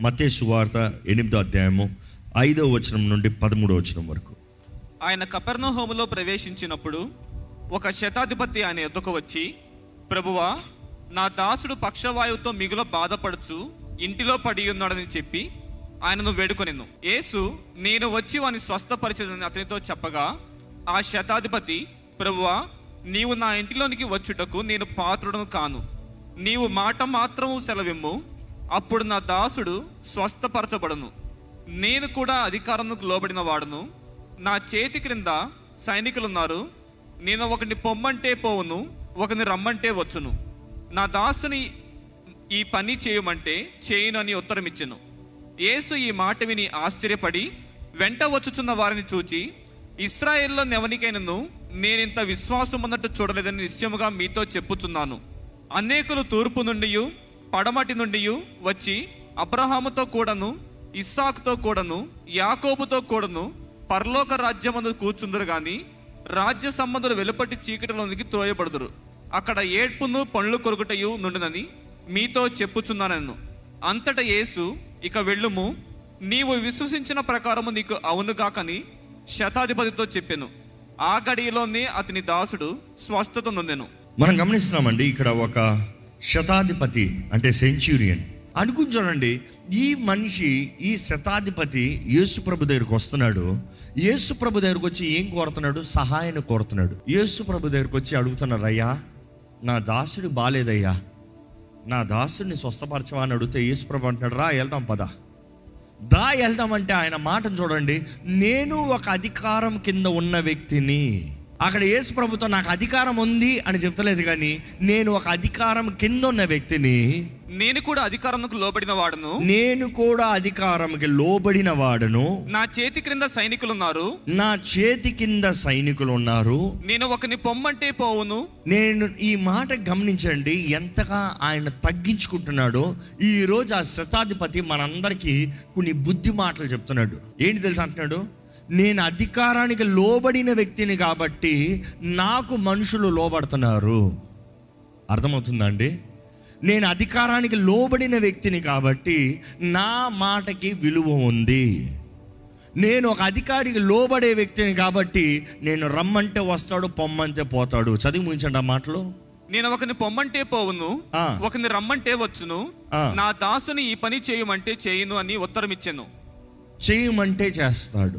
మతే సువార్త ఎనిమిదో అధ్యాయము ఐదో వచనం నుండి పదమూడో వచనం వరకు ఆయన కపెర్నహోములో ప్రవేశించినప్పుడు ఒక శతాధిపతి ఆయన ఎద్దుకు వచ్చి ప్రభువా నా దాసుడు పక్షవాయువుతో మిగుల బాధపడుచు ఇంటిలో పడి ఉన్నాడని చెప్పి ఆయనను వేడుకొనిను యేసు నేను వచ్చి వాని స్వస్థపరిచదని అతనితో చెప్పగా ఆ శతాధిపతి ప్రభువా నీవు నా ఇంటిలోనికి వచ్చుటకు నేను పాత్రుడను కాను నీవు మాట మాత్రము సెలవిమ్ము అప్పుడు నా దాసుడు స్వస్థపరచబడును నేను కూడా అధికారంకు లోబడిన వాడును నా చేతి క్రింద సైనికులున్నారు నేను ఒకరిని పొమ్మంటే పోవును ఒకరిని రమ్మంటే వచ్చును నా దాసుని ఈ పని చేయమంటే చేయును అని ఉత్తరం ఇచ్చెను యేసు ఈ మాట విని ఆశ్చర్యపడి వెంట వచ్చుచున్న వారిని చూచి ఇస్రాయేల్లో నెవనికైనను నేనింత విశ్వాసం ఉన్నట్టు చూడలేదని నిశ్చయముగా మీతో చెప్పుచున్నాను అనేకులు తూర్పు నుండి పడమటి నుండి వచ్చి అబ్రహాముతో కూడాను ఇస్సాకుతో కూడాను యాకోబుతో కూడాను పరలోక రాజ్యమందు కూర్చుందరు గాని రాజ్య సంబంధులు వెలుపటి చీకటిలోనికి త్రోయబడుదురు అక్కడ ఏడ్పును పండ్లు కొరుకుటయు నుండునని మీతో చెప్పుచున్నానను అంతట యేసు ఇక వెళ్ళుము నీవు విశ్వసించిన ప్రకారము నీకు అవునుగాకని శతాధిపతితో చెప్పెను ఆ గడియలోనే అతని దాసుడు స్వస్థత నొందెను మనం గమనిస్తున్నామండి ఇక్కడ ఒక శతాధిపతి అంటే సెంచురియన్ అనుకుని చూడండి ఈ మనిషి ఈ శతాధిపతి యేసుప్రభు దగ్గరికి వస్తున్నాడు యేసుప్రభు దగ్గరకు వచ్చి ఏం కోరుతున్నాడు సహాయాన్ని కోరుతున్నాడు యేసుప్రభు దగ్గరకు వచ్చి అడుగుతున్నాడు అయ్యా నా దాసుడు బాలేదయ్యా నా దాసుడిని స్వస్థపరచవా అని అడిగితే యేసుప్రభు అంటున్నాడు రా వెళ్దాం పద దా వెళ్దామంటే ఆయన మాటను చూడండి నేను ఒక అధికారం కింద ఉన్న వ్యక్తిని అక్కడ యేసు ప్రభుతో నాకు అధికారం ఉంది అని చెప్తలేదు కానీ నేను ఒక అధికారం కింద ఉన్న వ్యక్తిని నేను కూడా అధికారంకు లోబడిన వాడును నేను కూడా అధికారంకి లోబడిన వాడను నా చేతి క్రింద సైనికులున్నారు నా చేతి కింద సైనికులు ఉన్నారు నేను ఒకని పొమ్మంటే పోవును నేను ఈ మాట గమనించండి ఎంతగా ఆయన తగ్గించుకుంటున్నాడో ఈ రోజు ఆ శతాధిపతి మనందరికీ కొన్ని బుద్ధి మాటలు చెప్తున్నాడు ఏంటి తెలుసు అంటున్నాడు నేను అధికారానికి లోబడిన వ్యక్తిని కాబట్టి నాకు మనుషులు లోబడుతున్నారు అర్థమవుతుందా అండి నేను అధికారానికి లోబడిన వ్యక్తిని కాబట్టి నా మాటకి విలువ ఉంది నేను ఒక అధికారికి లోబడే వ్యక్తిని కాబట్టి నేను రమ్మంటే వస్తాడు పొమ్మంటే పోతాడు చదివి ముగించండి ఆ మాటలు నేను ఒకని పొమ్మంటే పోవును ఆ. ఒకని రమ్మంటే వచ్చును ఆ. నా దాసుని ఈ పని చేయమంటే చేయును అని ఉత్తరం ఇచ్చాను చేయమంటే చేస్తాడు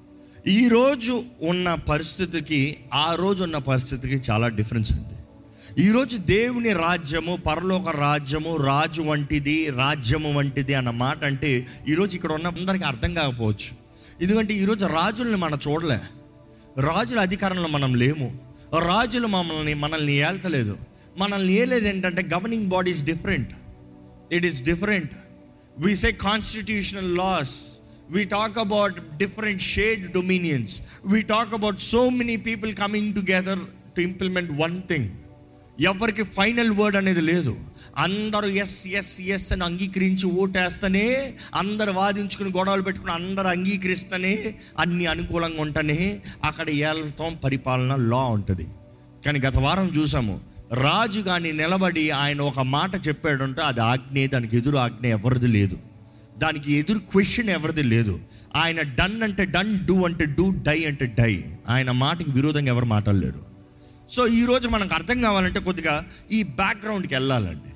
ఈరోజు ఉన్న పరిస్థితికి ఆ రోజు ఉన్న పరిస్థితికి చాలా డిఫరెన్స్ అండి ఈరోజు దేవుని రాజ్యము పరలోక రాజ్యము రాజు వంటిది రాజ్యము వంటిది అన్న మాట అంటే ఈరోజు ఇక్కడ ఉన్న అందరికీ అర్థం కాకపోవచ్చు ఎందుకంటే ఈరోజు రాజుల్ని మనం చూడలే రాజుల అధికారంలో మనం లేము రాజులు మమ్మల్ని మనల్ని ఏల్తలేదు మనల్ని ఏలేదు ఏంటంటే governing bodies different it is different we say constitutional laws we talk about different shade dominions we talk about so many people coming together to implement one thing ఎవరికి ఫైనల్ వర్డ్ అనేది లేదు అందరూ ఎస్ ఎస్ ఎస్ అని అంగీకరించి ఓటేస్తేనే అందరు వాదించుకుని గొడవలు పెట్టుకుని అందరు అంగీకరిస్తేనే అన్ని అనుకూలంగా ఉంటేనే అక్కడ ఏళ్ళతో పరిపాలన లా ఉంటుంది కానీ గత వారం చూసాము రాజు కానీ నిలబడి ఆయన ఒక మాట చెప్పాడంటే అది ఆజ్ఞే దానికి ఎదురు ఆజ్ఞ ఎవరిది లేదు దానికి ఎదురు క్వశ్చన్ ఎవరిది లేదు ఆయన డన్ అంటే డన్ డూ అంటే డూ డై అంటే డై ఆయన మాటకి విరోధంగా ఎవరు మాట్లాడలేరు సో ఈరోజు మనకు అర్థం కావాలంటే కొద్దిగా ఈ బ్యాక్గ్రౌండ్కి వెళ్ళాలండి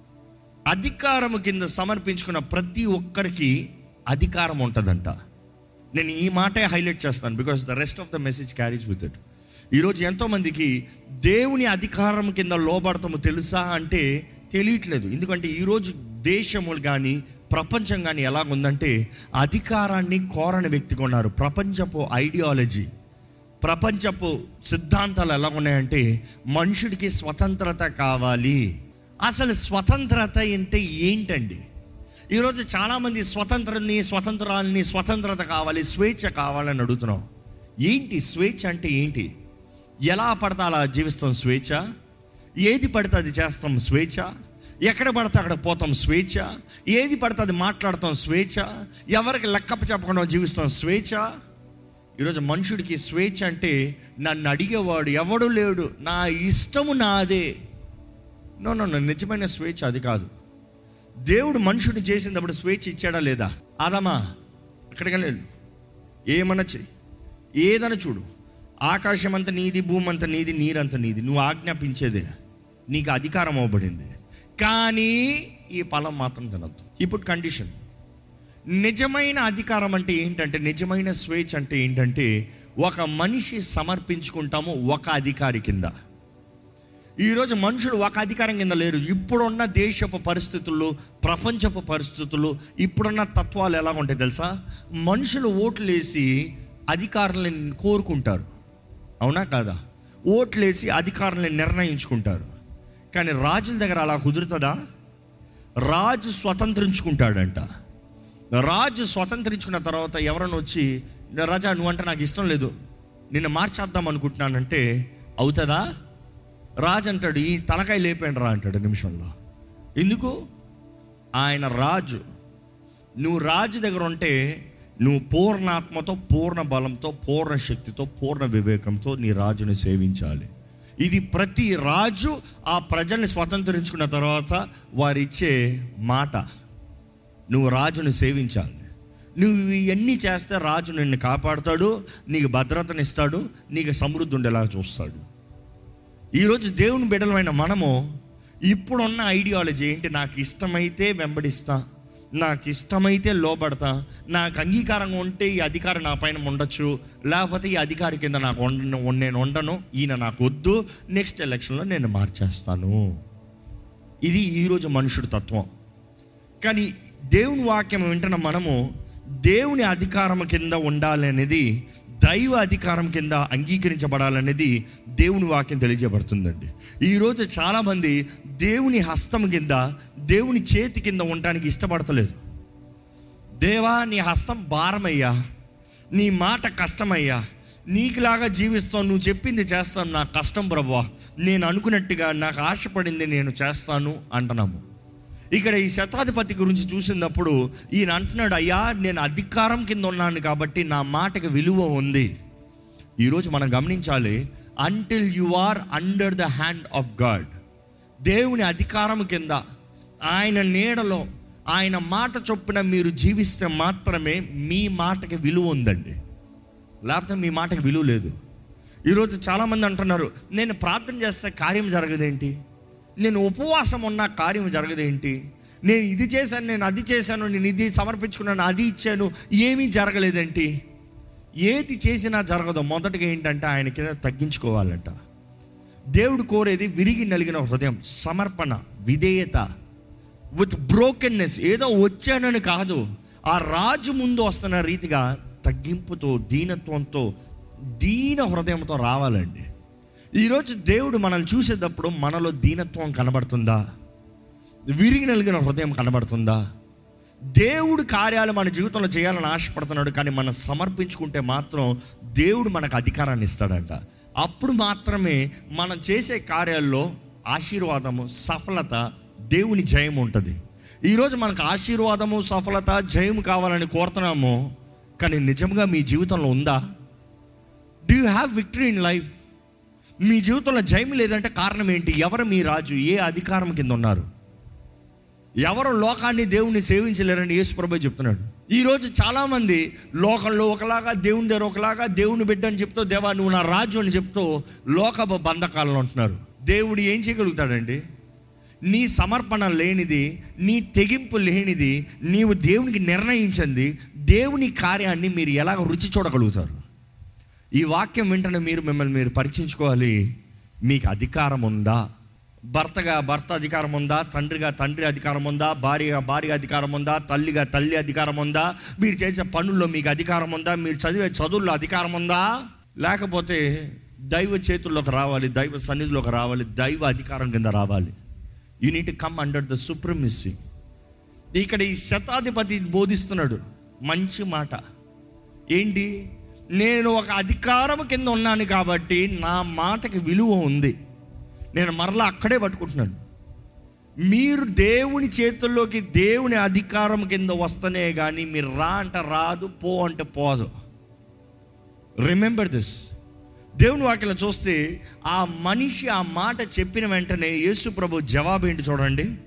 అధికారము కింద సమర్పించుకున్న ప్రతి ఒక్కరికి అధికారం ఉంటుందంట నేను ఈ మాటే హైలైట్ చేస్తాను because the rest of the message carries with it ఈరోజు ఎంతోమందికి దేవుని అధికారం కింద లోబడతాము తెలుసా అంటే తెలియట్లేదు ఎందుకంటే ఈరోజు దేశములు కానీ ప్రపంచం కానీ ఎలాగుందంటే అధికారాన్ని కోరని వ్యక్తిగా ఉన్నారు ప్రపంచపు ఐడియాలజీ ప్రపంచపు సిద్ధాంతాలు ఎలా ఉన్నాయంటే మనుషుడికి స్వతంత్రత కావాలి అసలు స్వతంత్రత అంటే ఏంటండి ఈరోజు చాలామంది స్వతంత్రాన్ని స్వతంత్రాలని స్వతంత్రత కావాలి స్వేచ్ఛ కావాలని అడుగుతున్నాం ఏంటి స్వేచ్ఛ అంటే ఏంటి ఎలా పడతా అలా జీవిస్తాం స్వేచ్ఛ ఏది పడితే అది చేస్తాం స్వేచ్ఛ ఎక్కడ పడితే అక్కడ పోతాం స్వేచ్ఛ ఏది పడితే అది మాట్లాడతాం స్వేచ్ఛ ఎవరికి లెక్కప్ప చెప్పకుండా జీవిస్తాం స్వేచ్ఛ ఈరోజు మనుషుడికి స్వేచ్ఛ అంటే నన్ను అడిగేవాడు ఎవడు లేడు నా ఇష్టము నాదే నో నో నో, నిజమైన స్వేచ్ఛ అది కాదు దేవుడు మనుషుడిని చేసినప్పుడు స్వేచ్ఛ ఇచ్చాడా లేదా ఆదామా అక్కడికి వెళ్ళు ఏమన్నా చెయ్యి ఏదన్నా చూడు ఆకాశం అంత నీది భూమి అంత నీది నీరంత నీది నువ్వు ఆజ్ఞాపించేదే నీకు అధికారం అవ్వబడింది కానీ ఈ ఫలం మాత్రం తినద్దు ఇప్పుడు కండిషన్ నిజమైన అధికారం అంటే ఏంటంటే నిజమైన స్వేచ్ఛ అంటే ఏంటంటే ఒక మనిషి సమర్పించుకుంటాము ఒక అధికారి కింద ఈరోజు మనుషులు ఒక అధికారం కింద లేరు ఇప్పుడున్న దేశపు పరిస్థితులు ప్రపంచపు పరిస్థితులు ఇప్పుడున్న తత్వాలు ఎలా ఉంటాయి తెలుసా మనుషులు ఓట్లు వేసి అధికారులను కోరుకుంటారు అవునా కాదా ఓట్లు వేసి అధికారులను నిర్ణయించుకుంటారు కానీ రాజుల దగ్గర అలా కుదురుతుందా రాజు స్వతంత్రించుకుంటాడంట రాజు స్వతంత్రించుకున్న తర్వాత ఎవరైనా వచ్చి రాజా నువ్వంటే నాకు ఇష్టం లేదు నిన్ను మార్చేద్దాం అనుకుంటున్నానంటే అవుతుందా రాజు అంటాడు ఈ తలకాయ లేపండి రా అంటాడు నిమిషంలో ఎందుకు ఆయన రాజు నువ్వు రాజు దగ్గర ఉంటే నువ్వు పూర్ణాత్మతో పూర్ణ బలంతో పూర్ణ శక్తితో పూర్ణ వివేకంతో నీ రాజుని సేవించాలి ఇది ప్రతి రాజు ఆ ప్రజల్ని స్వతంత్రించుకున్న తర్వాత వారిచ్చే మాట నువ్వు రాజుని సేవించాలి నువ్వు ఇవన్నీ చేస్తే రాజు నిన్ను కాపాడుతాడు నీకు భద్రతనిస్తాడు నీకు సమృద్ధి ఉండేలా చూస్తాడు ఈరోజు దేవుని బిడ్డలమైన మనము ఇప్పుడున్న ఐడియాలజీ ఏంటి నాకు ఇష్టమైతే వెంబడిస్తా నాకు ఇష్టమైతే లోబడతా నాకు అంగీకారంగా ఉంటే ఈ అధికారం నా పైన ఉండొచ్చు లేకపోతే ఈ అధికారి కింద నాకు ఉండను నేను ఉండను ఈయన నాకు వద్దు నెక్స్ట్ ఎలక్షన్లో నేను మార్చేస్తాను ఇది ఈరోజు మనుషుడి తత్వం కానీ దేవుని వాక్యం వింటున్న మనము దేవుని అధికారం కింద ఉండాలి అనేది దైవ అధికారం కింద అంగీకరించబడాలనేది దేవుని వాక్యం తెలియజేయబడుతుందండి ఈరోజు చాలామంది దేవుని హస్తం కింద దేవుని చేతి కింద ఉండడానికి ఇష్టపడతలేదు దేవా నీ హస్తం భారమయ్యా నీ మాట కష్టమయ్యా నీకులాగా జీవిస్తాను నువ్వు చెప్పింది చేస్తాను నా కష్టం ప్రభా నేను అనుకున్నట్టుగా నాకు ఆశపడింది నేను చేస్తాను అంటున్నాము ఇక్కడ ఈ శతాధిపతి గురించి చూసినప్పుడు ఈయన అంటున్నాడు అయ్యా నేను అధికారం కింద ఉన్నాను కాబట్టి నా మాటకి విలువ ఉంది ఈరోజు మనం గమనించాలి until you are under the hand of God దేవుని అధికారం కింద ఆయన నీడలో ఆయన మాట చొప్పున మీరు జీవిస్తే మాత్రమే మీ మాటకి విలువ ఉందండి లేకపోతే మీ మాటకి విలువ లేదు ఈరోజు చాలామంది అంటున్నారు నేను ప్రార్థన చేస్తే కార్యం జరగదేంటి నేను ఉపవాసం ఉన్న కార్యం జరగదేంటి నేను ఇది చేశాను నేను అది చేశాను నేను ఇది సమర్పించుకున్నాను అది ఇచ్చాను ఏమీ జరగలేదేంటి ఏది చేసినా జరగదు మొదటగా ఏంటంటే ఆయన కింద తగ్గించుకోవాలంట దేవుడు కోరేది విరిగి నలిగిన హృదయం సమర్పణ విధేయత విత్ బ్రోకెన్నెస్ ఏదో వచ్చానని కాదు ఆ రాజు ముందు వస్తున్న రీతిగా తగ్గింపుతో దీనత్వంతో దీన హృదయంతో రావాలండి ఈరోజు దేవుడు మనల్ని చూసేటప్పుడు మనలో దీనత్వం కనబడుతుందా విరిగి నలిగిన హృదయం కనబడుతుందా దేవుడు కార్యాలు మన జీవితంలో చేయాలని ఆశపడుతున్నాడు కానీ మనం సమర్పించుకుంటే మాత్రం దేవుడు మనకు అధికారాన్ని ఇస్తాడంట అప్పుడు మాత్రమే మనం చేసే కార్యాల్లో ఆశీర్వాదము సఫలత దేవుని జయం ఉంటుంది ఈరోజు మనకు ఆశీర్వాదము సఫలత జయం కావాలని కోరుతున్నాము కానీ నిజంగా మీ జీవితంలో ఉందా do you have victory in life మీ జీవితంలో జయం లేదంటే కారణం ఏంటి ఎవరు మీ రాజు ఏ అధికారం కింద ఉన్నారు ఎవరు లోకాన్ని దేవుణ్ణి సేవించలేరని యేసు ప్రభు చెప్తున్నాడు ఈరోజు చాలామంది లోకంలో ఒకలాగా దేవుని దగ్గర ఒకలాగా దేవుని బిడ్డ అని చెప్తూ దేవా నువ్వు నా రాజు అని చెప్తూ లోకపు బంధకాలను ఉంటున్నారు దేవుడు ఏం చేయగలుగుతాడండి నీ సమర్పణ లేనిది నీ తెగింపు లేనిది నీవు దేవునికి నిర్ణయించింది దేవుని కార్యాన్ని మీరు ఎలాగ రుచి చూడగలుగుతారు ఈ వాక్యం వెంటనే మీరు మిమ్మల్ని మీరు పరీక్షించుకోవాలి మీకు అధికారం ఉందా భర్తగా భర్త అధికారం ఉందా తండ్రిగా తండ్రి అధికారం ఉందా భార్యగా భార్య అధికారం ఉందా తల్లిగా తల్లి అధికారం ఉందా మీరు చేసే పనుల్లో మీకు అధికారం ఉందా మీరు చదివే చదువుల్లో అధికారం ఉందా లేకపోతే దైవ చేతుల్లోకి రావాలి దైవ సన్నిధిలోకి రావాలి దైవ అధికారం కింద రావాలి you need come under the supremacy ఇక్కడ ఈ శతాధిపతి బోధిస్తున్నాడు మంచి మాట ఏంటి నేను ఒక అధికారం కింద ఉన్నాను కాబట్టి నా మాటకి విలువ ఉంది నేను మరలా అక్కడే పట్టుకుంటున్నాను మీరు దేవుని చేతుల్లోకి దేవుని అధికారం కింద వస్తనే కానీ మీరు రా అంటే రాదు పో అంటే పోదు రిమెంబర్ దిస్ దేవుని వాక్యలో చూస్తే ఆ మనిషి ఆ మాట చెప్పిన వెంటనే యేసు ప్రభు జవాబు ఏంటి చూడండి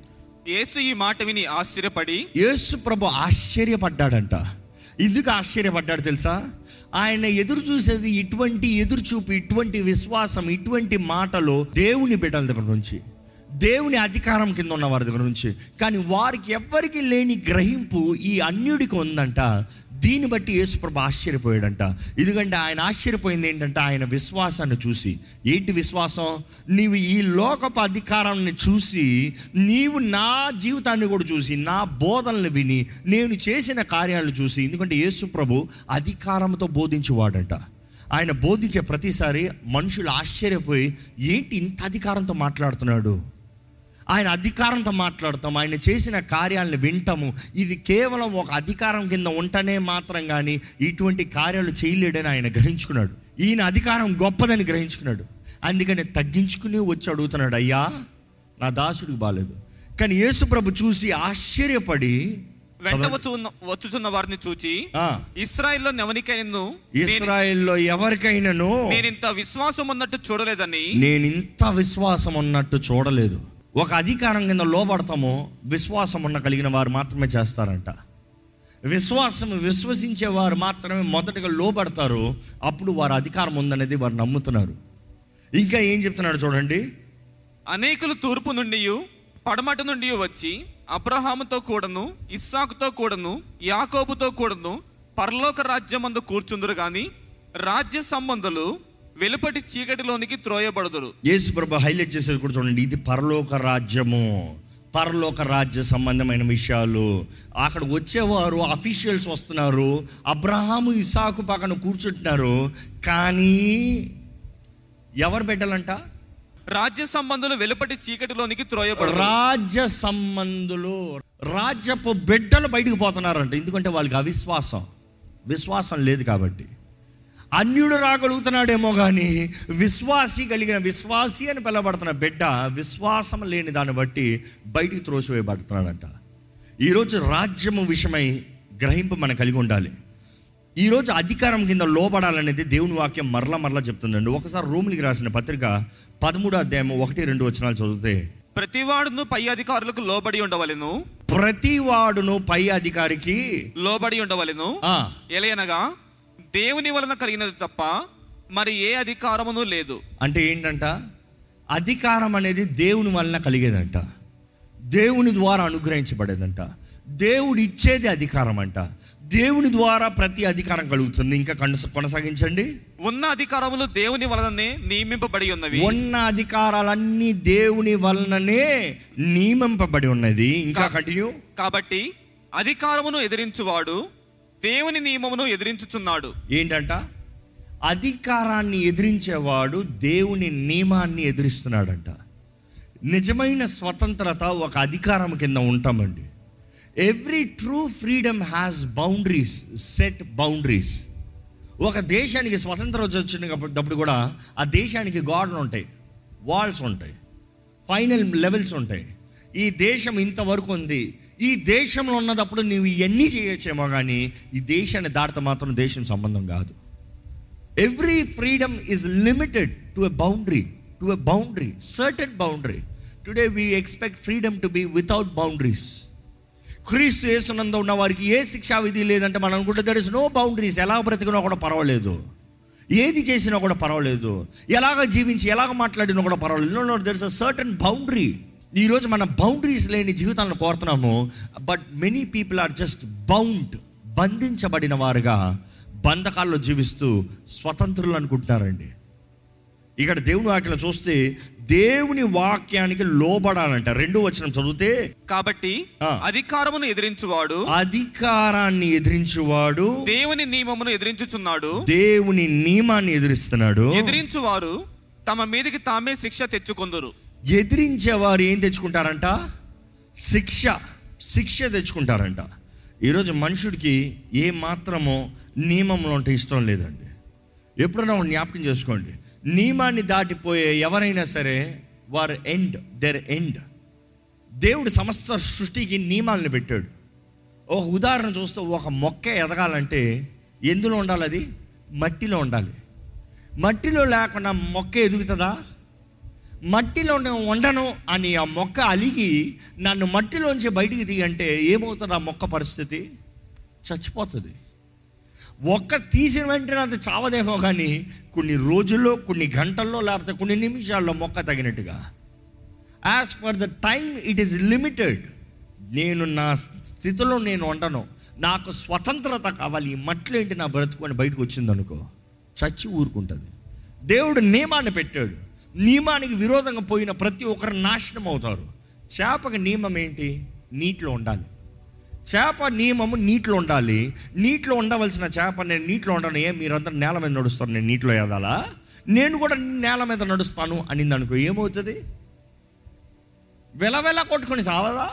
యేసు ఈ మాట విని ఆశ్చర్యపడి యేసు ప్రభు ఆశ్చర్యపడ్డాడంట ఎందుకు ఆశ్చర్యపడ్డాడు తెలుసా ఆయన ఎదురు చూసేది ఇటువంటి ఎదురు చూపు ఇటువంటి విశ్వాసం ఇటువంటి మాటలు దేవుని బిడ్డల దగ్గర నుంచి దేవుని అధికారం కింద ఉన్న వారి దగ్గర నుంచి కానీ వారికి ఎవ్వరికి లేని గ్రహింపు ఈ అన్యుడికి ఉందంట దీన్ని బట్టి యేసుప్రభు ఆశ్చర్యపోయాడంట ఎందుకంటే ఆయన ఆశ్చర్యపోయింది ఏంటంటే ఆయన విశ్వాసాన్ని చూసి ఏంటి విశ్వాసం నీవు ఈ లోకపు అధికారాన్ని చూసి నీవు నా జీవితాన్ని కూడా చూసి నా బోధనలు విని నేను చేసిన కార్యాలను చూసి ఎందుకంటే యేసు ప్రభు అధికారంతో బోధించేవాడంట ఆయన బోధించే ప్రతిసారి మనుషులు ఆశ్చర్యపోయి ఏంటి ఇంత అధికారంతో మాట్లాడుతున్నాడు ఆయన అధికారంతో మాట్లాడతాం ఆయన చేసిన కార్యాలను వింటాము ఇది కేవలం ఒక అధికారం కింద ఉంటనే మాత్రం కానీ ఇటువంటి కార్యాలు చేయలేడని ఆయన గ్రహించుకున్నాడు ఈయన అధికారం గొప్పదని గ్రహించుకున్నాడు అందుకని తగ్గించుకుని వచ్చి అడుగుతున్నాడు అయ్యా నా దాసుడికి బాలేదు కానీ యేసు ప్రభు చూసి ఆశ్చర్యపడి వెంట వచ్చు వచ్చుచున్న వారిని చూచి ఆ, ఇస్రాయిల్లో నెవనికైనను ఇస్రాయేల్లో ఎవరికైనాను నేను ఇంత విశ్వాసం ఉన్నట్టు చూడలేదని నేను ఇంత విశ్వాసం ఉన్నట్టు చూడలేదు ఒక అధికారం కింద లోబడతామో విశ్వాసం ఉన్న కలిగిన వారు మాత్రమే చేస్తారంట విశ్వాసం విశ్వసించే వారు మాత్రమే మొదటగా లోబడతారు అప్పుడు వారు అధికారం ఉందనేది వారు నమ్ముతున్నారు ఇంకా ఏం చెప్తున్నాడు చూడండి అనేకులు తూర్పు నుండి పడమట నుండి వచ్చి అబ్రహాముతో కూడను ఇస్సాకుతో కూడను యాకోబుతో కూడను పరలోక రాజ్యమందు కూర్చుందురు గాని రాజ్య సంబంధులు వెలుపటి చీకటిలోనికి త్రోయబడుదురు యేసు ప్రభు హైలైట్ చేసేది కూడా చూడండి ఇది పరలోక రాజ్యము పరలోక రాజ్య సంబంధమైన విషయాలు అక్కడ వచ్చేవారు అఫీషియల్స్ వస్తున్నారు అబ్రహాము ఇసాకు పక్కన కూర్చుంటున్నారు కానీ ఎవరు బిడ్డలంట రాజ్య సంబంధులు వెలుపటి చీకటిలోనికి త్రోయబడుదురు రాజ్య సంబంధులు రాజ్యపు బిడ్డలు బయటికి పోతున్నారంట ఎందుకంటే వాళ్ళకి అవిశ్వాసం విశ్వాసం లేదు కాబట్టి అన్యుడు రాగలుగుతున్నాడేమో కానీ విశ్వాసి కలిగిన విశ్వాసి అని పిలవబడుతున్న బిడ్డ విశ్వాసం లేని దాన్ని బట్టి బయటికి త్రోసివేయబడుతున్నాడంట ఈరోజు రాజ్యము విషయమై గ్రహింపు మనం కలిగి ఉండాలి ఈరోజు అధికారం కింద లోబడాలనేది దేవుని వాక్యం మరలా మరలా చెప్తుందండి ఒకసారి రోమిలికి రాసిన పత్రిక పదమూడో అధ్యాయం ఒకటి రెండు వచనాలు చదివితే ప్రతివాడును పై అధికారులకు లోబడి ఉండవలెను ప్రతి వాడును పై అధికారికి లోబడి ఉండవలెను ఆ, ఎలయనగా దేవుని వలన కలిగినది తప్ప మరి ఏ అధికారమును లేదు అంటే ఏంటంట అధికారం అనేది దేవుని వలన కలిగేదంట దేవుని ద్వారా అనుగ్రహించబడేదంట దేవుడు ఇచ్చేది అధికారం అంట దేవుని ద్వారా ప్రతి అధికారం కలుగుతుంది ఇంకా కొనస- కొనసాగించండి ఉన్న అధికారములు దేవుని వలననే నియమింపబడి ఉన్నవి ఉన్న అధికారాలన్నీ దేవుని వలననే నియమింపబడి ఉన్నది ఇంకా కంటిన్యూ కాబట్టి అధికారమును ఎదిరించువాడు దేవుని నియమమును ఎదిరించుచున్నాడు ఏంటంట అధికారాన్ని ఎదిరించేవాడు దేవుని నియమాన్ని ఎదిరిస్తున్నాడంట నిజమైన స్వతంత్రత ఒక అధికారం కింద ఉంటామండి every true freedom has boundaries set boundaries ఒక దేశానికి స్వతంత్రం వచ్చినప్పుడు కూడా ఆ దేశానికి గాడ్లు ఉంటాయి వాల్స్ ఉంటాయి ఫైనల్ లెవెల్స్ ఉంటాయి ఈ దేశం ఇంతవరకు ఉంది ఈ దేశంలో ఉన్నదప్పుడు నువ్వు ఇవన్నీ చేయొచ్చేమో కానీ ఈ దేశాన్ని దాటితే మాత్రం దేశం సంబంధం కాదు every freedom is limited to a boundary to a boundary certain boundary today we expect freedom to be without boundaries క్రీస్తు యేసునందు ఉన్న వారికి ఏ శిక్షా విధి లేదంటే మనం అనుకుంటే దర్ ఇస్ నో బౌండరీస్ ఎలా బ్రతికినా కూడా పర్వాలేదు ఏది చేసినా కూడా పర్వాలేదు ఎలాగ జీవించి ఎలాగ మాట్లాడినా కూడా పర్వాలేదు no no there is a certain boundary ఈరోజు మన బౌండరీస్ లేని జీవితాలను కోరుతున్నాము but many people are just bound బంధించబడిన వారుగా బంధకాల్లో జీవిస్తూ స్వతంత్రులు అనుకుంటున్నారండి ఇక్కడ దేవుని వాక్యం చూస్తే దేవుని వాక్యానికి లోబడాలంట రెండు వచనం చదివితే కాబట్టి ఆ. అధికారమును ఎదిరించువాడు అధికారాన్ని ఎదిరించువాడు దేవుని నియమమును ఎదిరించుచున్నాడు దేవుని నియమాన్ని ఎదిరిస్తున్నాడు ఎదిరించువారు తమ మీదకి తామే శిక్ష తెచ్చుకొందురు ఎదిరించేవారు ఏం తెచ్చుకుంటారంట శిక్ష శిక్ష తెచ్చుకుంటారంట ఈరోజు మనుషుడికి ఏ మాత్రమో నియమంలో ఉంటే ఇష్టం లేదండి ఎప్పుడైనా ఒకటి జ్ఞాపకం చేసుకోండి నియమాన్ని దాటిపోయే ఎవరైనా సరే వారు ఎండ్ దెర్ ఎండ్ దేవుడు సమస్త సృష్టికి నియమాలను పెట్టాడు ఒక ఉదాహరణ చూస్తే ఒక మొక్క ఎదగాలంటే ఎందులో ఉండాలి అది మట్టిలో ఉండాలి మట్టిలో లేకుండా మొక్క ఎదుగుతుందా మట్టిలో నేను ఉండను అని ఆ మొక్క అలిగి నన్ను మట్టిలోంచి బయటికి తీయంటే ఏమవుతుంది ఆ మొక్క పరిస్థితి చచ్చిపోతుంది ఒక్క తీసిన వెంటనే అది చావదేమో కానీ కొన్ని రోజుల్లో కొన్ని గంటల్లో లేకపోతే కొన్ని నిమిషాల్లో మొక్క తగినట్టుగా as per the time it is limited నేను నా స్థితిలో నేను ఉండను నాకు స్వతంత్రత కావాలి ఈ మట్లో ఏంటి నా బ్రతుకొని బయటకు వచ్చింది అనుకో చచ్చి ఊరుకుంటుంది దేవుడు నియమాన్ని పెట్టాడు నియమానికి విరోధంగా పోయిన ప్రతి ఒక్కరు నాశనం అవుతారు చేపకి నియమం ఏంటి నీటిలో ఉండాలి చేప నియమము నీటిలో ఉండాలి నీటిలో ఉండవలసిన చేప నేను నీటిలో ఉండను ఏ మీరందరూ నేల మీద నడుస్తారు నేను నీటిలో ఎదాలా నేను కూడా నేల మీద నడుస్తాను అనింది అనుకో ఏమవుతుంది వెలవెల కొట్టుకొని చావదా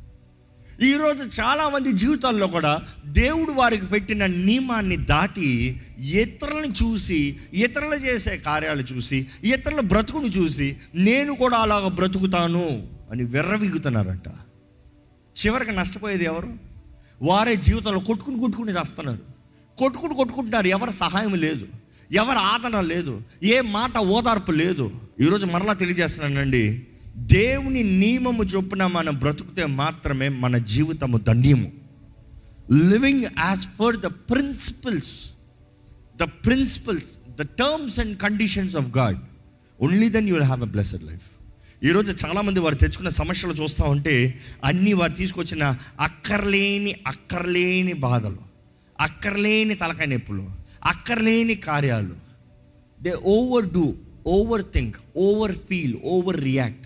ఈరోజు చాలామంది జీవితాల్లో కూడా దేవుడు వారికి పెట్టిన నియమాన్ని దాటి ఇతరులను చూసి ఇతరులు చేసే కార్యాలు చూసి ఇతరుల బ్రతుకును చూసి నేను కూడా అలాగ బ్రతుకుతాను అని వెర్రవిగుతున్నారంట చివరికి నష్టపోయేది ఎవరు వారే జీవితంలో కొట్టుకుని కొట్టుకుని చేస్తున్నారు కొట్టుకుని కొట్టుకుంటున్నారు ఎవరి సహాయం లేదు ఎవరి ఆదరణ లేదు ఏ మాట ఓదార్పు లేదు ఈరోజు మరలా తెలియజేస్తున్నానండి దేవుని నియమము చొప్పున మనం బ్రతుకుతే మాత్రమే మన జీవితము ధన్యము living as per the principles the principles the terms and conditions of God only then you will have a blessed life ఈరోజు చాలామంది వారు తెచ్చుకున్న సమస్యలు చూస్తూ ఉంటే అన్నీ వారు తీసుకొచ్చిన అక్కర్లేని అక్కర్లేని బాధలు అక్కర్లేని తలకాయ నొప్పులు అక్కర్లేని కార్యాలు they overdo overthink over feel overreact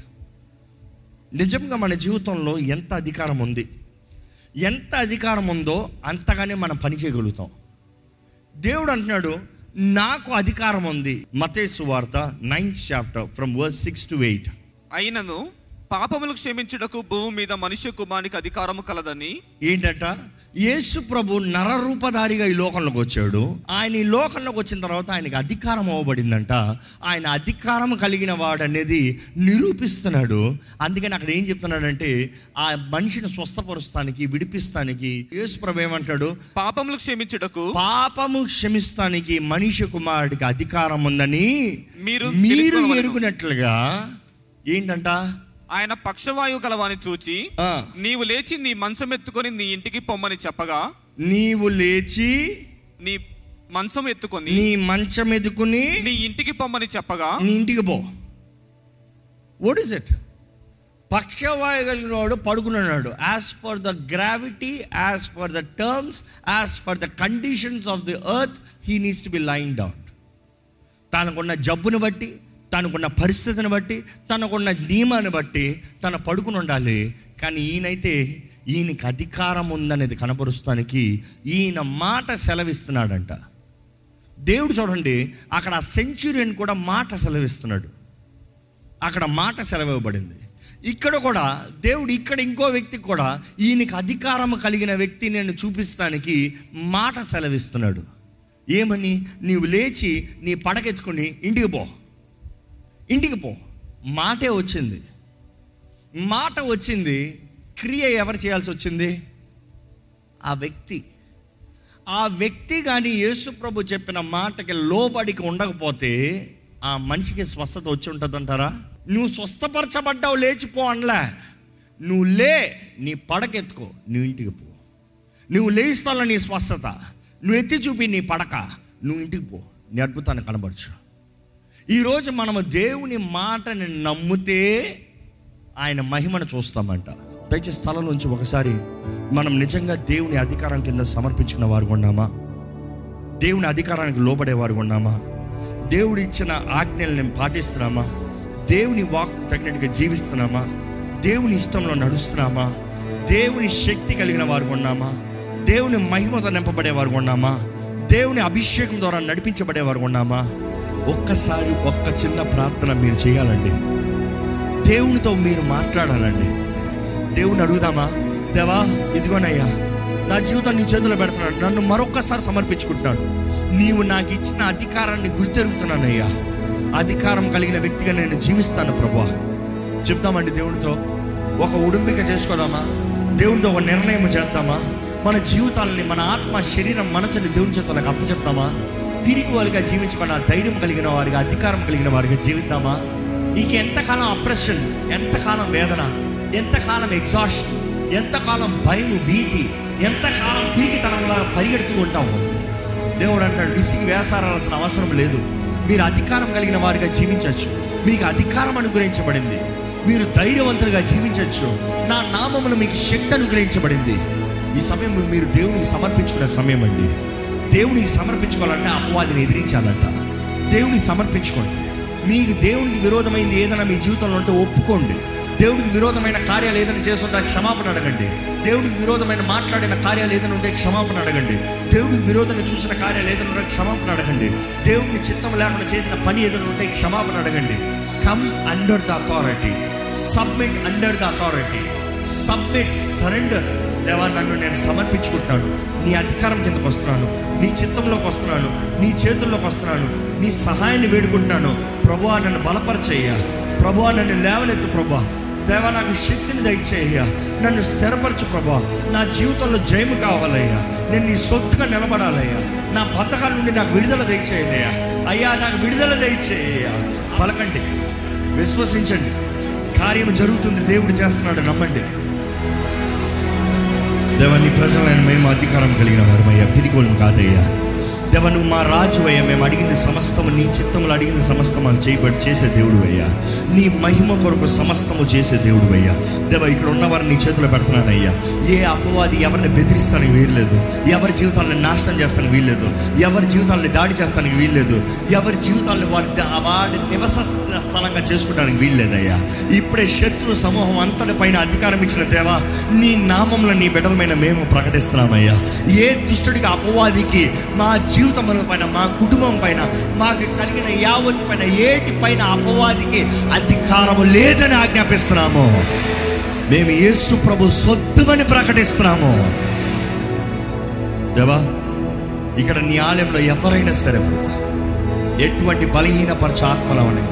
నిజంగా మన జీవితంలో ఎంత అధికారం ఉంది ఎంత అధికారం ఉందో అంతగానే మనం పని చేయగలుగుతాం దేవుడు అంటున్నాడు నాకు అధికారం ఉంది మతేసు వార్త ninth chapter from verse six to eight అయినను పాపములు క్షమించుటకు భూమి మీద మనుష్య కుమారునికి అధికారము కలదని ఏంటంట యేసు ప్రభు నరరూపధారిగా ఈ లోకంలోకి వచ్చాడు ఆయన ఈ లోకంలోకి వచ్చిన తర్వాత ఆయనకి అధికారం అవ్వబడిందంట ఆయన అధికారం కలిగిన వాడు అనేది నిరూపిస్తున్నాడు అందుకని అక్కడ ఏం చెప్తున్నాడంటే ఆ మనిషిని స్వస్థపరుస్తానికి విడిపిస్తానికి యేసు ప్రభు ఏమంటాడు పాపములు క్షమించుటకు పాపము క్షమిస్తానికి మనిషి కుమారుడికి అధికారం ఉందని మీరు మీరు తెలుసుకొనవలెను. ఎరుగునట్లుగా ఏంటంట ఆయన పక్షవాయువు గలవాని చూచి ఆ, నీవు లేచి నీ మంచం ఎత్తుకొని నీ ఇంటికి పొమ్మని చెప్పగా నీవు లేచి నీ మంచం ఎత్తుకొని నీ మంచం ఎదుకుని నీ ఇంటికి పొమ్మని చెప్పగా నీ ఇంటికి పో వాట్ ఇస్ ఇట్ పక్షవాయు కలిగిన వాడు పడుకున్నాడు as per the gravity as per the terms as per the conditions of the earth he needs to be lain down తనకున్న జబ్బును బట్టి తనకున్న పరిస్థితిని బట్టి తనకున్న నియమాన్ని బట్టి తన పడుకుని ఉండాలి కానీ ఈయనైతే ఈయనకి అధికారం ఉందనేది కనపరుస్తానికి ఈయన మాట సెలవిస్తున్నాడంట దేవుడు చూడండి అక్కడ సెంచురియన్ కూడా మాట సెలవిస్తున్నాడు అక్కడ మాట సెలవివ్వబడింది ఇక్కడ కూడా దేవుడు ఇక్కడ ఇంకో వ్యక్తికి కూడా ఈయనకి అధికారం కలిగిన వ్యక్తి నేను చూపిస్తానికి మాట సెలవిస్తున్నాడు ఏమని నీవు లేచి నీ పడకెత్తుకుని ఇంటికి పో ఇంటికి పో మాటే వచ్చింది మాట వచ్చింది క్రియ ఎవరు చేయాల్సి వచ్చింది ఆ వ్యక్తి ఆ వ్యక్తి కానీ యేసుప్రభు చెప్పిన మాటకి లోబడికి ఉండకపోతే ఆ మనిషికి స్వస్థత వచ్చి ఉంటుందంటారా నువ్వు స్వస్థపరచబడ్డావు లేచిపో అనలే నువ్వు లే నీ పడకెత్తుకో నువ్వు ఇంటికి పో నువ్వు లేస్తాలో నీ స్వస్థత నువ్వు ఎత్తి చూపి నీ పడక నువ్వు ఇంటికి పో నీ అద్భుతాన్ని కనబరచు ఈరోజు మనము దేవుని మాటని నమ్మితే ఆయన మహిమను చూస్తామంట దయచేసి స్థలం నుంచి ఒకసారి మనం నిజంగా దేవుని అధికారం కింద సమర్పించుకున్న వారు ఉన్నామా దేవుని అధికారానికి లోబడే వారు ఉన్నామా దేవుడు ఇచ్చిన ఆజ్ఞల్ని పాటిస్తున్నామా దేవుని వాక్ తగినట్టుగా జీవిస్తున్నామా దేవుని ఇష్టంలో నడుస్తున్నామా దేవుని శక్తి కలిగిన వారు ఉన్నామా దేవుని మహిమతో నింపబడే వారు ఉన్నామా దేవుని అభిషేకం ద్వారా నడిపించబడే వారు ఉన్నామా ఒక్కసారి ఒక్క చిన్న ప్రార్థన మీరు చేయాలండి దేవునితో మీరు మాట్లాడాలండి దేవుని అడుగుదామా దేవా ఇదిగోనయ్యా నా జీవితం నీ చేతిలో పెడుతున్నాను నన్ను మరొక్కసారి సమర్పించుకుంటున్నాను నీవు నాకు ఇచ్చిన అధికారాన్ని గుర్తెరుగుతున్నానయ్యా అధికారం కలిగిన వ్యక్తిగా నేను జీవిస్తాను ప్రభా చెప్తామండి దేవునితో ఒక ఉడుంబిక చేసుకోదామా దేవునితో ఒక నిర్ణయం చేద్దామా మన జీవితాలని మన ఆత్మ శరీరం మనసుని దేవుని చేతులకు అప్పచెప్తామా తిరిగి వారిగా జీవించుకున్న ధైర్యం కలిగిన వారిగా అధికారం కలిగిన వారిగా జీవిద్దామా నీకు ఎంతకాలం అప్రెషన్ ఎంతకాలం వేదన ఎంతకాలం ఎగ్జాషన్ ఎంతకాలం భయం భీతి ఎంతకాలం పిరిగితనంలా పరిగెడుతూ ఉంటావు దేవుడు అంటాడు విసిగి వేసారాల్సిన అవసరం లేదు మీరు అధికారం కలిగిన వారిగా జీవించవచ్చు మీకు అధికారం అనుగ్రహించబడింది మీరు ధైర్యవంతులుగా జీవించవచ్చు నా నామములు మీకు శక్తి అనుగ్రహించబడింది ఈ సమయం మీరు దేవునికి సమర్పించుకునే సమయం అండి దేవునికి సమర్పించుకోవాలంటే అపవాదిని ఎదిరించాలంట దేవునికి సమర్పించుకోండి మీకు దేవునికి విరోధమైంది ఏదైనా మీ జీవితంలో ఉంటే ఒప్పుకోండి దేవునికి విరోధమైన కార్యాలు ఏదైనా చేస్తుంటే క్షమాపణ అడగండి దేవునికి విరోధమైన మాట్లాడిన కార్యాలు ఏదైనా ఉంటే క్షమాపణ అడగండి దేవునికి విరోధంగా చూసిన కార్యాలు ఏదైనా ఉంటే క్షమాపణ అడగండి దేవునికి చిత్తం లేకుండా చేసిన పని ఏదైనా ఉంటే క్షమాపణ అడగండి come under the authority submit under the authority submit surrender దేవా నన్ను నేను సమర్పించుకుంటున్నాను నీ అధికారం కిందకు వస్తున్నాను నీ చిత్తంలోకి వస్తున్నాను నీ చేతుల్లోకి వస్తున్నాను నీ సహాయాన్ని వేడుకుంటున్నాను ప్రభువా నన్ను బలపరచయ్యా ప్రభువా నన్ను లేవనెత్తు ప్రభా దేవా నాకు శక్తిని దయచేయ్యా నన్ను స్థిరపరచు ప్రభా నా జీవితంలో జయము కావాలయ్యా నేను నీ సొత్తుగా నిలబడాలయ్యా నా బతకాల నుండి నాకు విడుదల దయచేయనయ్యా అయ్యా నాకు విడుదల దయచేయ్యా పలకండి విశ్వసించండి కార్యం జరుగుతుంది దేవుడు చేస్తున్నాడు నమ్మండి దేవ నీ ప్రజలైన మేము అధికారం కలిగిన వారమయ్యా పిరిగోళ్ళు కాదయ్యా దేవ నువ్వు మా రాజు అయ్యా మేము అడిగింది సమస్తము నీ చిత్తములు అడిగింది సమస్తము అని చేయబడి చేసే దేవుడు అయ్యా నీ మహిమ కొరకు సమస్తము చేసే దేవుడు అయ్యా దేవ ఇక్కడ ఉన్నవారిని నీ చేతిలో పెడుతున్నానయ్యా ఏ అపవాది ఎవరిని బెదిరిస్తానికి వీల్లేదు ఎవరి జీవితాలను నాశనం చేస్తానికి వీల్లేదు ఎవరి జీవితాలను దాడి చేస్తానికి వీల్లేదు ఎవరి జీవితాలను వారి వాడి నివస స్థలంగా చేసుకోవడానికి వీల్లేదయ్యా ఇప్పుడే శత్రు సమూహం అంతటి పైన అధికారం ఇచ్చిన దేవా నీ నామంలో నీ బిడ్డలమైన మేము ప్రకటిస్తున్నామయ్యా ఏ దుష్టుడికి అపవాదికి మా జీవితముల పైన మా కుటుంబం పైన మాకు కలిగిన యావత్ పైన ఏటి పైన అపవాదికి అధికారము లేదని ఆజ్ఞాపిస్తున్నాము మేము యేసు ప్రభు సొత్తుమని ప్రకటిస్తున్నాము దేవా ఇక్కడ నీ ఆలయంలో ఎవరైనా సరే ప్రభా ఎటువంటి బలహీనపరచ ఆత్మలవని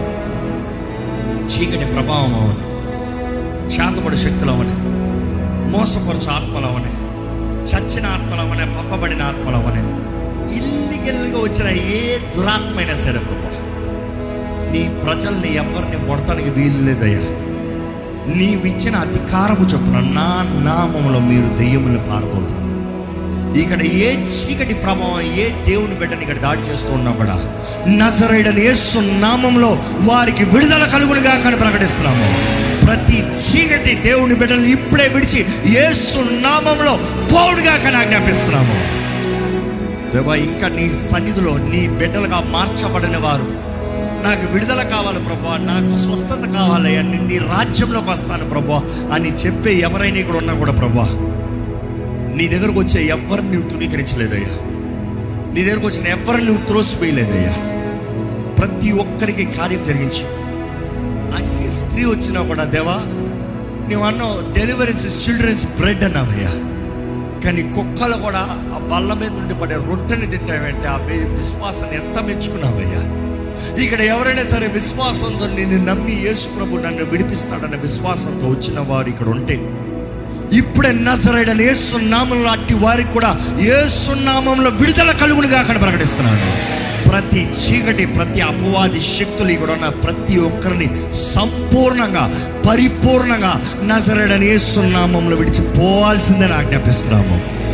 చీకటి ప్రభావం అవని చేతబడి శక్తులవని మోసపరచు ఆత్మలవని చచ్చిన ఆత్మలవని పంపబడిన ఆత్మలవని ఇల్లిగల్గా వచ్చిన ఏ దురాత్మైనా సరే ప్రభా నీ ప్రజల్ని ఎవరిని మొడతానికి వీలు లేదయ్యా నీవిచ్చిన అధికారము చొప్పున నా నామములో మీరు దెయ్యములను పారబోతారు ఇక్కడ ఏ చీకటి ప్రభావం ఏ దేవుని బిడ్డని ఇక్కడ దాడి చేస్తూ ఉన్నా కూడా నజరైడని యేసు నామంలో వారికి విడుదల కలుగులుగా కానీ ప్రకటిస్తున్నాము ప్రతి చీకటి దేవుని బిడ్డలు ఇప్పుడే విడిచి యేసు నామంలో పౌడుగా కానీ ఆజ్ఞాపిస్తున్నాము దేవా ఇంకా నీ సన్నిధిలో నీ బిడ్డలుగా మార్చబడిన వారు నాకు విడుదల కావాలి ప్రభా నాకు స్వస్థత కావాలి అని నీ రాజ్యంలోకి వస్తాను ప్రభా అని చెప్పే ఎవరైనా ఇక్కడ ఉన్నా కూడా ప్రభా నీ దగ్గరకు వచ్చే ఎవరిని నువ్వు తునీకరించలేదయ్యా నీ దగ్గరకు వచ్చిన ఎవరిని నువ్వు త్రోసిపోయలేదయ్యా ప్రతి ఒక్కరికి కార్యం జరిగించు అన్ని స్త్రీ వచ్చినా కూడా దేవా నువ్వు అన్నావు డెలివరెన్స్ చిల్డ్రన్స్ బ్రెడ్ అన్నావయ్యా కానీ కుక్కలు కూడా ఆ బల్ల మీద నుండి పడే రొట్టెని తింటావంటే ఆ వే- విశ్వాసాన్ని ఎంత మెచ్చుకున్నావయ్యా ఇక్కడ ఎవరైనా సరే విశ్వాసంతో నేను నమ్మి యేసు ప్రభు నన్ను విడిపిస్తాడన్న విశ్వాసంతో వచ్చిన వారు ఇక్కడ ఉంటే ఇప్పుడే నజరైడని ఏసునామంలో అట్టి వారికి కూడా ఏసునామంలో విడుదల కలుగునుగా అక్కడ ప్రకటిస్తున్నాను ప్రతి చీకటి ప్రతి అపవాది శక్తులు ఇక్కడ ఉన్న ప్రతి ఒక్కరిని సంపూర్ణంగా పరిపూర్ణంగా నజరైడని ఏసునామంలో విడిచి పోవాల్సిందని ఆజ్ఞాపిస్తున్నాము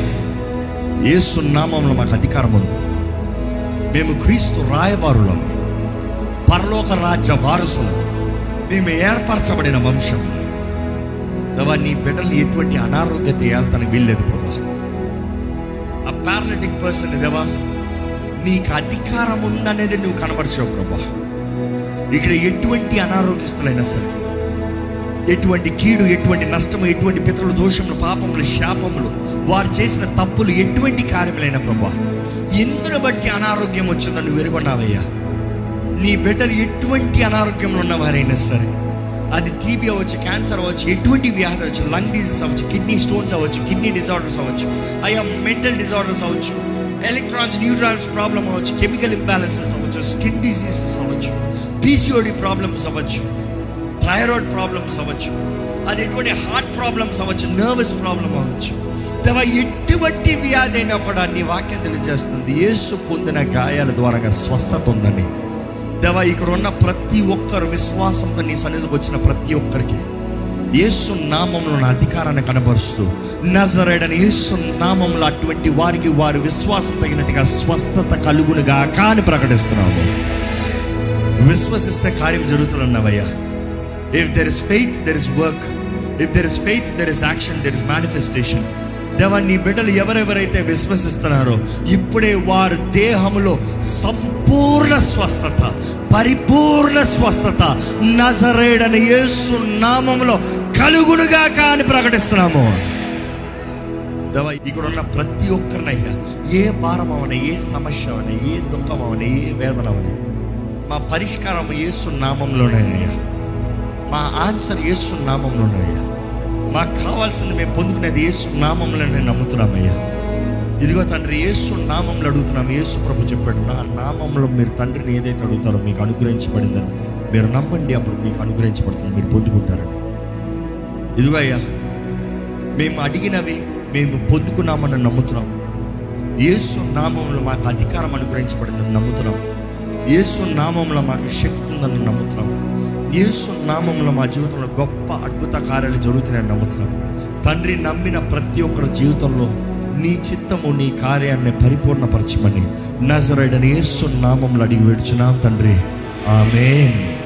ఏసునామంలో మాకు అధికారం ఉంది మేము క్రీస్తు రాయబారులము పరలోక రాజ్య వారసులము మేము ఏర్పరచబడిన వంశం దేవా నీ బిడ్డలు ఎటువంటి అనారోగ్యత ఏళ్తానికి వీల్లేదు ప్రభా ఆ పారాలిటిక్ పర్సన్ దేవా నీకు అధికారం ఉందనేది నువ్వు కనబరిచావు ప్రభా ఇక్కడ ఎటువంటి అనారోగ్యస్తులైనా సరే ఎటువంటి కీడు ఎటువంటి నష్టము ఎటువంటి పితరుల దోషములు పాపములు శాపములు వారు చేసిన తప్పులు ఎటువంటి కార్యములైన ప్రభా ఎందును బట్టి అనారోగ్యం వచ్చిందని నువ్వు ఎరుగున్నావయ్యా నీ బిడ్డలు ఎటువంటి అనారోగ్యంలో ఉన్నవారైనా సరే అది టీబీ అవ్వచ్చు క్యాన్సర్ అవ్వచ్చు ఎటువంటి వ్యాధి అవ్వచ్చు లంగ్ డిజీస్ అవ్వచ్చు కిడ్నీ స్టోన్స్ అవ్వచ్చు కిడ్నీ డిజార్డర్స్ అవ్వచ్చు అయ్యా మెంటల్ డిజార్డర్స్ అవ్వచ్చు ఎలక్ట్రాన్స్ న్యూట్రాన్స్ ప్రాబ్లం అవ్వచ్చు కెమికల్ ఇంబ్యాలెన్సెస్ అవ్వచ్చు స్కిన్ డిసీజెస్ అవ్వచ్చు పీసీఓడి ప్రాబ్లమ్స్ అవ్వచ్చు థైరాయిడ్ ప్రాబ్లమ్స్ అవ్వచ్చు అది ఎటువంటి హార్ట్ ప్రాబ్లమ్స్ అవ్వచ్చు నర్వస్ ప్రాబ్లం అవ్వచ్చు దేవా ఎటువంటి వ్యాధి అయినా కూడా నీ వాక్యం తెలియజేస్తుంది యేసు పొందిన గాయాల ద్వారా స్వస్థత ఉందని దేవా ఇక్కడ ఉన్న ప్రతి ఒక్కరు విశ్వాసంతో నీ సన్నిధికి వచ్చిన ప్రతి ఒక్కరికి యేసు నామంలో నా అధికారాన్ని కనబరుస్తూ నజరేడని యేసు నామంలో అటువంటి వారికి వారి విశ్వాసం తగినట్టుగా స్వస్థత కలుగునుగా కాని ప్రకటిస్తున్నాము విశ్వసిస్తే కార్యం జరుగుతుందన్నవయ్యా if there is faith there is work if there is faith there is action there is manifestation దేవా నీ బిడ్డలు ఎవరెవరైతే విశ్వసిస్తున్నారో ఇప్పుడే వారి దేహంలో సంపూర్ణ స్వస్థత పరిపూర్ణ స్వస్థత నజరేడని యేసు నామంలో కలుగునుగా కాని ప్రకటిస్తున్నాము దేవా ఇక్కడ ఉన్న ప్రతి ఒక్కరినయ్యా ఏ భారం అవని ఏ సమస్య అవని ఏ దుఃఖం అవని ఏ వేదన అవని మా పరిష్కారం యేసు నామంలోనేనయ్యా మా ఆన్సర్ యేసు నామంలోనయ్యా మాకు కావాల్సింది మేము పొందుకునేది యేసు నామంలోనే నమ్ముతున్నామయ్యా ఇదిగో తండ్రి యేసు నామంలో అడుగుతున్నాం యేసు ప్రభు చెప్పాడు నా నామంలో మీరు తండ్రిని ఏదైతే అడుగుతారో మీకు అనుగ్రహించబడిందని మీరు నమ్మండి అప్పుడు మీకు అనుగ్రహించబడుతుంది మీరు పొందుకుంటారండి ఇదిగో అయ్యా మేము అడిగినవి మేము పొందుకున్నామని నమ్ముతున్నాం యేసు నామంలో మాకు అధికారం అనుగ్రహించబడిందని నమ్ముతున్నాం యేసు నామంలో మాకు శక్తి ఉందని నమ్ముతున్నాం యేసు నామంలో మా జీవితంలో గొప్ప అద్భుత కార్యాలు జరుగుతున్నాయని నమ్ముతున్నాం తండ్రి నమ్మిన ప్రతి ఒక్కరి జీవితంలో నీ చిత్తము నీ కార్యాన్ని పరిపూర్ణపరచమని నజరైడని యేసు నామంలో అడిగి వేడుచున్నాం తండ్రి ఆమేన్